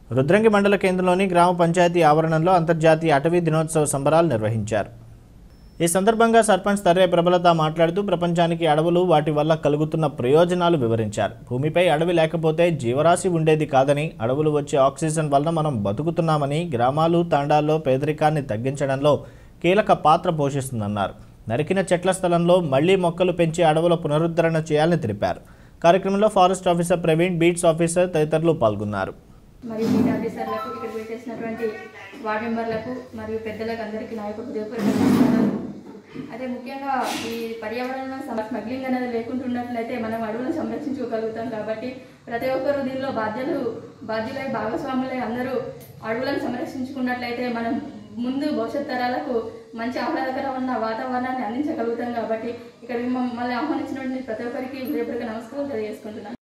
రుద్రంగి మండల కేంద్రంలోని గ్రామ పంచాయతీ ఆవరణంలో అంతర్జాతీయ అటవీ దినోత్సవ సంబరాలు నిర్వహించారు ఈ సందర్భంగా సర్పంచ్ తర్రే ప్రబలత మాట్లాడుతూ ప్రపంచానికి అడవులు వాటి వల్ల కలుగుతున్న ప్రయోజనాలు వివరించారు భూమిపై అడవి లేకపోతే జీవరాశి ఉండేది కాదని అడవులు వచ్చే ఆక్సిజన్ వలన మనం బతుకుతున్నామని గ్రామాలు తాండాల్లో పేదరికాన్ని తగ్గించడంలో కీలక పాత్ర పోషిస్తుందన్నారు నరికిన చెట్ల స్థలంలో మళ్లీ మొక్కలు పెంచి అడవుల పునరుద్ధరణ చేయాలని తెలిపారు కార్యక్రమంలో forest officer Praveen beats officer తదితరులు పాల్గొన్నారు మరియు బీట్ ఆఫీసర్లకు ఇక్కడ పెట్టేసినటువంటి వార్డు మెంబర్లకు మరియు పెద్దలకు అందరికీ నా యొక్క హృదయపూర్వక నమస్కారాలు అదే ముఖ్యంగా ఈ పర్యావరణం సమ- స్మగ్లింగ్ అనేది లేకుంటున్నట్లయితే మనం అడవులను సంరక్షించుకోగలుగుతాం కాబట్టి ప్రతి ఒక్కరు దీనిలో బాధ్యులు బాధ్యులై భాగస్వాములై అందరూ అడవులను సంరక్షించుకున్నట్లయితే మనం ముందు భవిష్యత్ తరాలకు మంచి ఆహ్లాదకరమైన వాతావరణాన్ని అందించగలుగుతాం కాబట్టి ఇక్కడికి మమ్మల్ని ఆహ్వానించినటువంటి ప్రతి ఒక్కరికి హృదయపూర్వక నమస్కారం తెలియజేసుకుంటున్నాను